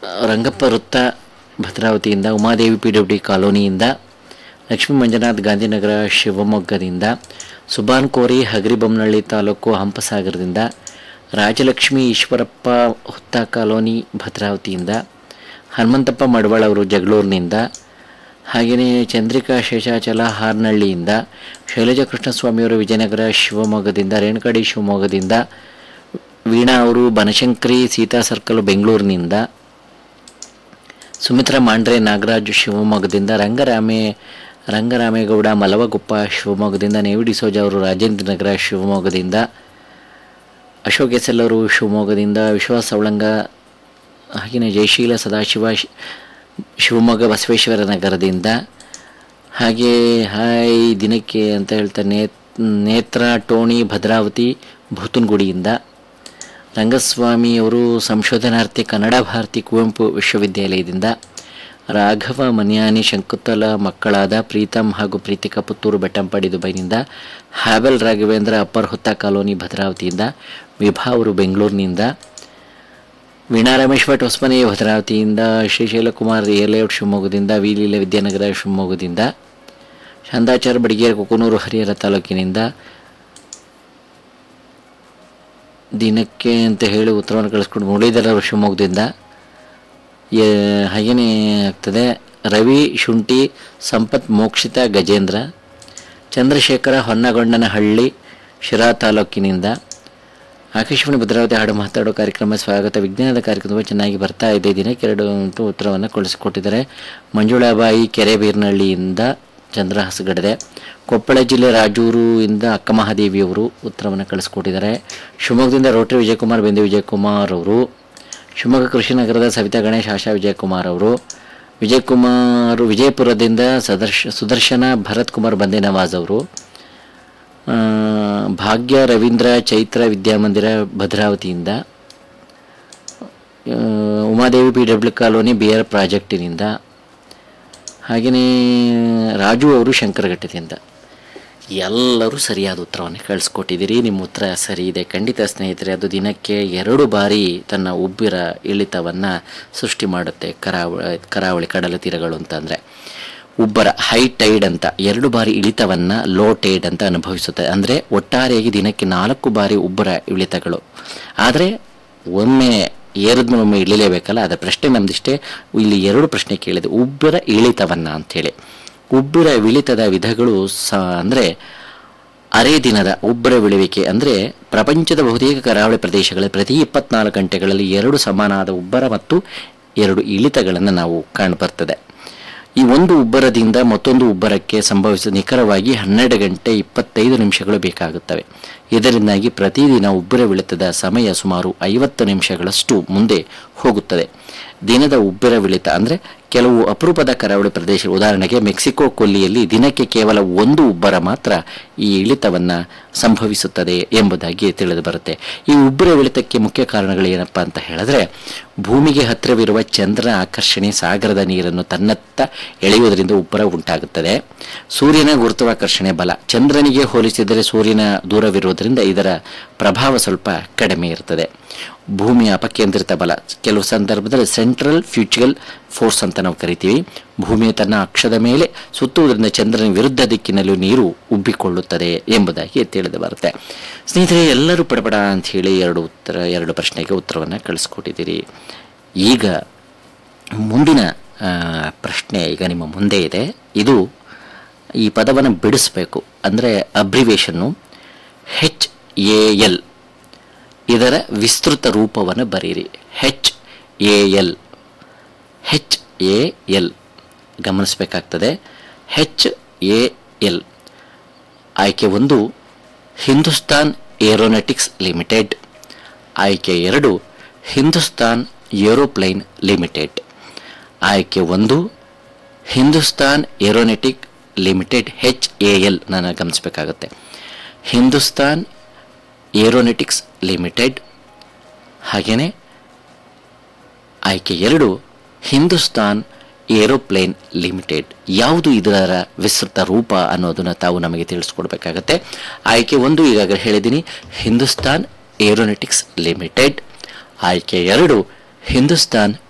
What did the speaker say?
ರಂಗಪ್ಪ ವೃತ್ತ ಭದ್ರಾವತಿಯಿಂದ Umadevi P W D ಕಾಲೋನಿಯಿಂದ ಲಕ್ಷ್ಮೀ ಮಂಜುನಾಥ್ ಗಾಂಧಿನಗರ ಶಿವಮೊಗ್ಗದಿಂದ ಸುಬಾನ್ ಕೋರಿ ಹಗರಿಬೊಮ್ಮನಹಳ್ಳಿ ತಾಲೂಕು ಹಂಪಸಾಗರದಿಂದ ರಾಜಲಕ್ಷ್ಮಿ ಈಶ್ವರಪ್ಪ ಹುತ್ತ ಕಾಲೋನಿ ಭದ್ರಾವತಿಯಿಂದ ಹನುಮಂತಪ್ಪ ಮಡವಾಳ್ ಅವರು ಜಗಳೂರಿನಿಂದ ಹಾಗೆಯೇ ಚಂದ್ರಿಕಾ ಶೇಷಾಚಲ ಹಾರ್ನಹಳ್ಳಿಯಿಂದ ಶೈಲಜಾ ಕೃಷ್ಣಸ್ವಾಮಿಯವರು ವಿಜಯನಗರ ಶಿವಮೊಗ್ಗದಿಂದ ರೇಣುಕಾಡಿ ಶಿವಮೊಗ್ಗದಿಂದ ವೀಣಾ ಅವರು ಬನಶಂಕರಿ ಸೀತಾ ಸರ್ಕಲ್ ಬೆಂಗಳೂರಿನಿಂದ ಸುಮಿತ್ರಾ ಮಾಂಡ್ರೆ ನಾಗರಾಜ್ ಶಿವಮೊಗ್ಗದಿಂದ ರಂಗರಾಮೆ ರಂಗರಾಮೇಗೌಡ ಮಲವಗುಪ್ಪ ಶಿವಮೊಗ್ಗದಿಂದ ನೇವಿ ಡಿಸೋಜ ಅವರು ರಾಜೇಂದ್ರ ನಗರ ಶಿವಮೊಗ್ಗದಿಂದ ಅಶೋಕ್ ಎಸ್ ಎಲ್ ಅವರು ಶಿವಮೊಗ್ಗದಿಂದ ವಿಶ್ವಾಸ ಅವಳಂಗ ಹಾಗೆಯೇ ಜಯಶೀಲ ಸದಾಶಿವ ಶಿ- ಶಿವಮೊಗ್ಗ ಬಸವೇಶ್ವರ ನಗರದಿಂದ ಹಾಗೆ ಹಾಯ್ ದಿನಕ್ಕೆ ಅಂತ ಹೇಳ್ತಾರೆ ನೇ ನೇತ್ರ ಟೋಣಿ ಭದ್ರಾವತಿ ಭೂತನಗುಡಿಯಿಂದ ರಂಗಸ್ವಾಮಿ ಅವರು ಸಂಶೋಧನಾರ್ಥಿ ಕನ್ನಡ ಭಾರತಿ ಕುವೆಂಪು ವಿಶ್ವವಿದ್ಯಾಲಯದಿಂದ ರಾಘವ ಮನ್ಯಾನಿ ಶಂಕುತಲ ಮಕ್ಕಳಾದ ಪ್ರೀತಮ್ ಹಾಗೂ ಪ್ರೀತಿಕಾ ಪುತ್ತೂರು ಬೆಟ್ಟಂಪಾಡಿ ದುಬೈನಿಂದ ಹ್ಯಾಬಲ್ ರಾಘವೇಂದ್ರ ಅಪ್ಪರ್ ಹುತ್ತ ಕಾಲೋನಿ ಭದ್ರಾವತಿಯಿಂದ ವಿಭಾ ಅವರು ಬೆಂಗಳೂರಿನಿಂದ ವೀಣಾ ರಮೇಶ್ ಭಟ್ ಹೊಸಮನೆ ಭದ್ರಾವತಿಯಿಂದ ಶ್ರೀಶೈಲಕುಮಾರ್ ಏಲೇಔಟ್ ಶಿವಮೊಗ್ಗದಿಂದ ವಿಲೀಲ ವಿದ್ಯಾನಗರ ಶಿವಮೊಗ್ಗದಿಂದ ಶಾಂತಾಚಾರ್ ಬಡಿಗೇರ್ ಕುಕನೂರು ಹರಿಹರ ತಾಲೂಕಿನಿಂದ ದಿನಕ್ಕೆ ಅಂತ ಹೇಳಿ ಉತ್ತರವನ್ನು ಕಳಿಸ್ಕೊಂಡು ಮುರಳೀಧರರು ಶಿವಮೊಗ್ಗದಿಂದ ಏ- ಹಾಗೆಯೇ ಆಗ್ತದೆ ರವಿ ಶುಂಠಿ ಸಂಪತ್ ಮೋಕ್ಷಿತ ಗಜೇಂದ್ರ ಚಂದ್ರಶೇಖರ ಹೊನ್ನಗೊಂಡನಹಳ್ಳಿ ಶಿರಾ ತಾಲೂಕಿನಿಂದ ಆಕಾಶವಾಣಿ ಭದ್ರಾವತಿ ಹಾಡು ಮಾತಾಡೋ ಕಾರ್ಯಕ್ರಮ ಸ್ವಾಗತ ವಿಜ್ಞಾನದ ಕಾರ್ಯಕ್ರಮ ತುಂಬ ಚೆನ್ನಾಗಿ ಬರ್ತಾ ಇದೆ ದಿನಕ್ಕೆ ಎರಡು ಅಂತ ಉತ್ತರವನ್ನು ಕಳಿಸಿಕೊಟ್ಟಿದ್ದಾರೆ ಮಂಜುಳಾಬಾಯಿ ಕೆರೆಬೀರ್ನಹಳ್ಳಿಯಿಂದ ಚಂದ್ರ ಹಸಗಡದೆ ಕೊಪ್ಪಳ ಜಿಲ್ಲೆ ರಾಜೂರು ಇಂದ ಅಕ್ಕಮಹಾದೇವಿಯವರು ಉತ್ತರವನ್ನು ಕಳಿಸ್ಕೊಟ್ಟಿದ್ದಾರೆ ಶಿವಮೊಗ್ಗದಿಂದ ರೋಟರಿ ವಿಜಯಕುಮಾರ್ ಬೆಂದೆ ವಿಜಯಕುಮಾರ್ ಅವರು ಶಿವಮೊಗ್ಗ ಕೃಷಿನಗರದ ಸವಿತಾ ಗಣೇಶ್ ಆಶಾ ವಿಜಯಕುಮಾರ್ ಅವರು ವಿಜಯಕುಮಾರ್ ವಿಜಯಪುರದಿಂದ ಸದರ್ಶ ಸುದರ್ಶನ ಭರತ್ ಕುಮಾರ್ ಬಂದೆ ನವಾಜ್ ಅವರು ಆ, ಭಾಗ್ಯ ರವೀಂದ್ರ ಚೈತ್ರ ವಿದ್ಯಾಮಂದಿರ ಭದ್ರಾವತಿಯಿಂದ ಆ, Umadevi P W colony B R ಪ್ರಾಜೆಕ್ಟಿನಿಂದ ಹಾಗೆಯೇ ರಾಜು ಅವರು ಶಂಕರಘಟ್ಟದಿಂದ ಎಲ್ಲರೂ ಸರಿಯಾದ ಉತ್ತರವನ್ನು ಕಳಿಸ್ಕೊಟ್ಟಿದ್ದೀರಿ ನಿಮ್ಮ ಉತ್ತರ ಸರಿ ಇದೆ ಖಂಡಿತ ಸ್ನೇಹಿತರೆ ಅದು ದಿನಕ್ಕೆ ಎರಡು ಬಾರಿ ತನ್ನ ಉಬ್ಬಿರ ಇಳಿತವನ್ನು ಸೃಷ್ಟಿ ಮಾಡುತ್ತೆ ಕರಾವಳಿ ಕರಾವಳಿ ಕಡಲ ತೀರಗಳು ಅಂತಂದರೆ ಉಬ್ಬರ ಹೈ ಟೈಡ್ ಅಂತ ಎರಡು ಬಾರಿ ಇಳಿತವನ್ನು ಲೋ ಟೈಡ್ ಅಂತ ಅನುಭವಿಸುತ್ತೆ ಅಂದರೆ ಒಟ್ಟಾರೆಯಾಗಿ ದಿನಕ್ಕೆ ನಾಲ್ಕು ಬಾರಿ ಉಬ್ಬರ ಇಳಿತಗಳು ಆದರೆ ಒಮ್ಮೆ ಏರಿದ್ಮೇಲೆ ಒಮ್ಮೆ ಇಳಿಲೇಬೇಕಲ್ಲ ಅದರ ಪ್ರಶ್ನೆ ನಮ್ದಿಷ್ಟೇ ಇಲ್ಲಿ ಎರಡು ಪ್ರಶ್ನೆ ಕೇಳಿದೆ ಉಬ್ಬರ ಇಳಿತವನ್ನು ಅಂಥೇಳಿ ಉಬ್ಬರ ಇಳಿತದ ವಿಧಗಳು ಸ ಅಂದರೆ ಅರೆ ದಿನದ ಉಬ್ಬರ ಬೀಳುವಿಕೆ ಅಂದರೆ ಪ್ರಪಂಚದ ಬಹುತೇಕ ಕರಾವಳಿ ಪ್ರದೇಶಗಳಲ್ಲಿ ಪ್ರತಿ ಇಪ್ಪತ್ನಾಲ್ಕು ಗಂಟೆಗಳಲ್ಲಿ ಎರಡು ಸಮಾನಾದ ಉಬ್ಬರ ಮತ್ತು ಎರಡು ಇಳಿತಗಳನ್ನು ನಾವು ಕಾಣಬರ್ತದೆ ಈ ಒಂದು ಉಬ್ಬರದಿಂದ ಮತ್ತೊಂದು ಉಬ್ಬರಕ್ಕೆ ಸಂಭವಿಸಿದ ನಿಖರವಾಗಿ ಹನ್ನೆರಡು ಗಂಟೆ ಇಪ್ಪತ್ತೈದು ನಿಮಿಷಗಳು ಬೇಕಾಗುತ್ತವೆ ಇದರಿಂದಾಗಿ ಪ್ರತಿದಿನ ಉಬ್ಬರವಿಳಿತದ ಸಮಯ ಸುಮಾರು ಐವತ್ತು ನಿಮಿಷಗಳಷ್ಟು ಮುಂದೆ ಹೋಗುತ್ತದೆ ದಿನದ ಉಬ್ಬರವಿಳಿತ ಅಂದರೆ ಕೆಲವು ಅಪರೂಪದ ಕರಾವಳಿ ಪ್ರದೇಶ ಉದಾಹರಣೆಗೆ ಮೆಕ್ಸಿಕೋ ಕೊಲ್ಲಿಯಲ್ಲಿ ದಿನಕ್ಕೆ ಕೇವಲ ಒಂದು ಉಬ್ಬರ ಮಾತ್ರ ಈ ಇಳಿತವನ್ನು ಸಂಭವಿಸುತ್ತದೆ ಎಂಬುದಾಗಿ ತಿಳಿದು ಬರುತ್ತೆ ಈ ಉಬ್ಬರ ಇಳಿತಕ್ಕೆ ಮುಖ್ಯ ಕಾರಣಗಳು ಏನಪ್ಪ ಅಂತ ಹೇಳಿದ್ರೆ ಭೂಮಿಗೆ ಹತ್ತಿರವಿರುವ ಚಂದ್ರನ ಆಕರ್ಷಣೆ ಸಾಗರದ ನೀರನ್ನು ತನ್ನತ್ತ ಎಳೆಯುವುದರಿಂದ ಉಬ್ಬರ ಉಂಟಾಗುತ್ತದೆ ಸೂರ್ಯನ ಗುರುತ್ವಾಕರ್ಷಣೆ ಬಲ ಚಂದ್ರನಿಗೆ ಹೋಲಿಸಿದರೆ ಸೂರ್ಯನ ದೂರವಿರುವುದರಿಂದ ಇದರ ಪ್ರಭಾವ ಸ್ವಲ್ಪ ಕಡಿಮೆ ಇರ್ತದೆ ಭೂಮಿಯ ಅಪಕೇಂದ್ರಿತ ಬಲ ಕೆಲವು ಸಂದರ್ಭದಲ್ಲಿ ಸೆಂಟ್ರಲ್ ಫ್ಯೂಚುಗಲ್ ಫೋರ್ಸ್ ಅಂತ ನಾವು ಕರಿತೀವಿ ಭೂಮಿಯ ತನ್ನ ಅಕ್ಷದ ಮೇಲೆ ಸುತ್ತುವುದರಿಂದ ಚಂದ್ರನ ವಿರುದ್ಧ ದಿಕ್ಕಿನಲ್ಲೂ ನೀರು ಉಬ್ಬಿಕೊಳ್ಳುತ್ತದೆ ಎಂಬುದಾಗಿ ತಿಳಿದು ಬರುತ್ತೆ ಸ್ನೇಹಿತರೆ ಎಲ್ಲರೂ ಪಡಪಡ ಅಂತ ಹೇಳಿ ಎರಡು ಉತ್ತರ ಎರಡು ಪ್ರಶ್ನೆಗೆ ಉತ್ತರವನ್ನು ಕಳಿಸ್ಕೊಟ್ಟಿದ್ದೀರಿ ಈಗ ಮುಂದಿನ ಆ, ಪ್ರಶ್ನೆ ಈಗ ನಿಮ್ಮ ಮುಂದೆ ಇದೆ ಇದು ಈ ಪದವನ್ನು ಬಿಡಿಸ್ಬೇಕು ಅಂದರೆ ಅಬ್ರಿವೇಷನ್ನು ಹೆಚ್ ಎ ಎಲ್ ಇದರ ವಿಸ್ತೃತ ರೂಪವನ್ನು ಬರೀರಿ H A L H A L ಗಮನಿಸಬೇಕಾಗ್ತದೆ ಹೆಚ್ ಎ ಎಲ್ ಆಯ್ಕೆ ಒಂದು ಹಿಂದೂಸ್ತಾನ್ ಏರೋನಾಟಿಕ್ಸ್ ಲಿಮಿಟೆಡ್ ಆಯ್ಕೆ ಎರಡು ಹಿಂದೂಸ್ತಾನ್ ಏರೋಪ್ಲೈನ್ ಲಿಮಿಟೆಡ್ ಆಯ್ಕೆ ಒಂದು Hindustan aeronautic limited H A L ನಾನು ಗಮನಿಸಬೇಕಾಗತ್ತೆ ಹಿಂದೂಸ್ತಾನ್ ಏರೋನೆಟಿಕ್ಸ್ ಲಿಮಿಟೆಡ್ ಹಾಗೆಯೇ ಆಯ್ಕೆ ಎರಡು ಹಿಂದೂಸ್ತಾನ್ ಏರೋಪ್ಲೇನ್ ಲಿಮಿಟೆಡ್ ಯಾವುದು ಇದರ ವಿಸ್ತೃತ ರೂಪ ಅನ್ನೋದನ್ನು ತಾವು ನಮಗೆ ತಿಳಿಸ್ಕೊಡ್ಬೇಕಾಗತ್ತೆ ಆಯ್ಕೆ ಒಂದು ಈಗಾಗಲೇ ಹೇಳಿದ್ದೀನಿ ಹಿಂದೂಸ್ತಾನ್ ಏರೋನೆಟಿಕ್ಸ್ ಲಿಮಿಟೆಡ್ ಆಯ್ಕೆ ಎರಡು ಹಿಂದೂಸ್ತಾನ್